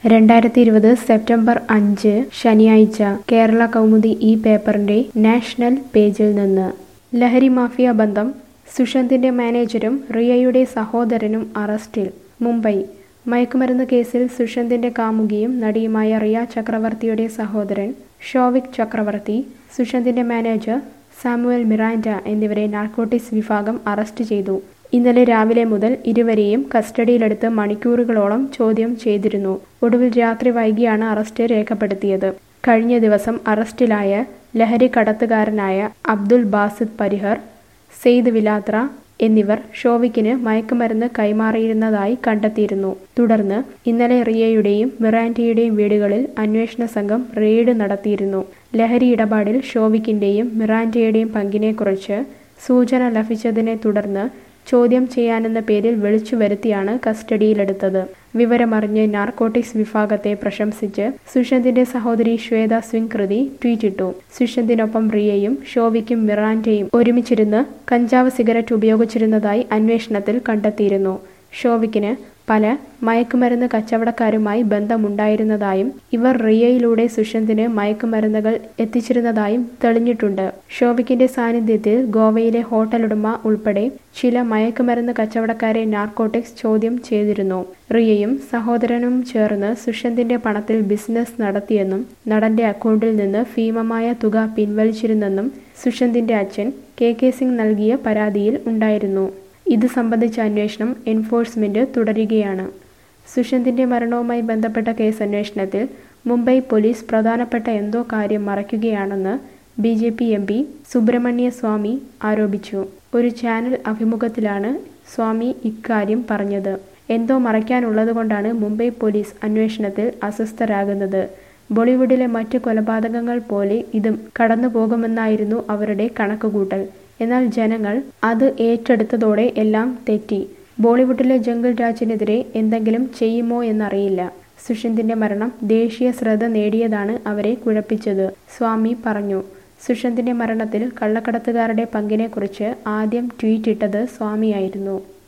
രണ്ടായിരത്തി ഇരുപത് സെപ്റ്റംബർ അഞ്ച് ശനിയാഴ്ച കേരള കൗമുദി ഈ പേപ്പറിന്റെ നാഷണൽ പേജിൽ നിന്ന് ലഹരി മാഫിയ ബന്ധം സുഷന്തിന്റെ മാനേജരും റിയയുടെ സഹോദരനും അറസ്റ്റിൽ മുംബൈ മയക്കുമരുന്ന് കേസിൽ സുഷന്തിന്റെ കാമുകിയും നടിയുമായ റിയ ചക്രവർത്തിയുടെ സഹോദരൻ ഷോവിക് ചക്രവർത്തി സുഷന്തിന്റെ മാനേജർ സാമുവൽ മിറാൻഡ എന്നിവരെ നാർക്കോട്ടിക്സ് വിഭാഗം അറസ്റ്റ് ചെയ്തു ഇന്നലെ രാവിലെ മുതൽ ഇരുവരെയും കസ്റ്റഡിയിലെടുത്ത് മണിക്കൂറുകളോളം ചോദ്യം ചെയ്തിരുന്നു ഒടുവിൽ രാത്രി വൈകിയാണ് അറസ്റ്റ് രേഖപ്പെടുത്തിയത് കഴിഞ്ഞ ദിവസം അറസ്റ്റിലായ ലഹരി കടത്തുകാരനായ അബ്ദുൽ ബാസിദ് പരിഹർ സെയ്ദ് വിലാത്ര എന്നിവർ ഷോവിക്കിന് മയക്കുമരുന്ന് കൈമാറിയിരുന്നതായി കണ്ടെത്തിയിരുന്നു തുടർന്ന് ഇന്നലെ റിയയുടെയും മിറാൻഡയുടെയും വീടുകളിൽ അന്വേഷണ സംഘം റെയ്ഡ് നടത്തിയിരുന്നു ലഹരി ഇടപാടിൽ ഷോവിക്കിന്റെയും മിറാൻഡയുടെയും പങ്കിനെക്കുറിച്ച് സൂചന ലഭിച്ചതിനെ തുടർന്ന് ചോദ്യം ചെയ്യാനെന്ന പേരിൽ വിളിച്ചു വരുത്തിയാണ് കസ്റ്റഡിയിലെടുത്തത് വിവരമറിഞ്ഞ് നാർക്കോട്ടിക്സ് വിഭാഗത്തെ പ്രശംസിച്ച് സുഷന്തിന്റെ സഹോദരി ശ്വേത സ്വിംകൃതി ട്വീറ്റിട്ടു സുഷന്തിനൊപ്പം റിയയും ഷോവിക്കും മിറാൻഡയും ഒരുമിച്ചിരുന്ന് കഞ്ചാവ് സിഗരറ്റ് ഉപയോഗിച്ചിരുന്നതായി അന്വേഷണത്തിൽ കണ്ടെത്തിയിരുന്നു ഷോവിക്കിന് പല മയക്കുമരുന്ന് കച്ചവടക്കാരുമായി ബന്ധമുണ്ടായിരുന്നതായും ഇവർ റിയയിലൂടെ സുഷന്തിന് മയക്കുമരുന്നുകൾ എത്തിച്ചിരുന്നതായും തെളിഞ്ഞിട്ടുണ്ട് ഷോവിക്കിന്റെ സാന്നിധ്യത്തിൽ ഗോവയിലെ ഹോട്ടലുടമ ഉൾപ്പെടെ ചില മയക്കുമരുന്ന് കച്ചവടക്കാരെ നാർക്കോട്ടിക്സ് ചോദ്യം ചെയ്തിരുന്നു റിയയും സഹോദരനും ചേർന്ന് സുഷന്തിന്റെ പണത്തിൽ ബിസിനസ് നടത്തിയെന്നും നടന്റെ അക്കൗണ്ടിൽ നിന്ന് ഭീമമായ തുക പിൻവലിച്ചിരുന്നെന്നും സുഷന്തിന്റെ അച്ഛൻ കെ കെ സിംഗ് നൽകിയ പരാതിയിൽ ഉണ്ടായിരുന്നു ഇത് സംബന്ധിച്ച അന്വേഷണം എൻഫോഴ്സ്മെന്റ് തുടരുകയാണ് സുഷന്തിന്റെ മരണവുമായി ബന്ധപ്പെട്ട കേസ് അന്വേഷണത്തിൽ മുംബൈ പോലീസ് പ്രധാനപ്പെട്ട എന്തോ കാര്യം മറയ്ക്കുകയാണെന്ന് B J P M P Subramanian Swamy ആരോപിച്ചു ഒരു ചാനൽ അഭിമുഖത്തിലാണ് സ്വാമി ഇക്കാര്യം പറഞ്ഞത് എന്തോ മറയ്ക്കാനുള്ളതുകൊണ്ടാണ് മുംബൈ പോലീസ് അന്വേഷണത്തിൽ അസ്വസ്ഥരാകുന്നത് ബോളിവുഡിലെ മറ്റ് കൊലപാതകങ്ങൾ പോലെ ഇതും കടന്നു പോകുമെന്നായിരുന്നു അവരുടെ കണക്കുകൂട്ടൽ എന്നാൽ ജനങ്ങൾ അത് ഏറ്റെടുത്തതോടെ എല്ലാം തെറ്റി ബോളിവുഡിലെ ജംഗിൾ രാജിനെതിരെ എന്തെങ്കിലും ചെയ്യുമോ എന്നറിയില്ല സുഷന്തിന്റെ മരണം ദേശീയ ശ്രദ്ധ നേടിയതാണ് അവരെ കുഴപ്പിച്ചത് സ്വാമി പറഞ്ഞു സുഷന്തിന്റെ മരണത്തിൽ കള്ളക്കടത്തുകാരുടെ പങ്കിനെക്കുറിച്ച് ആദ്യം ട്വീറ്റ് ഇട്ടത് സ്വാമിയായിരുന്നു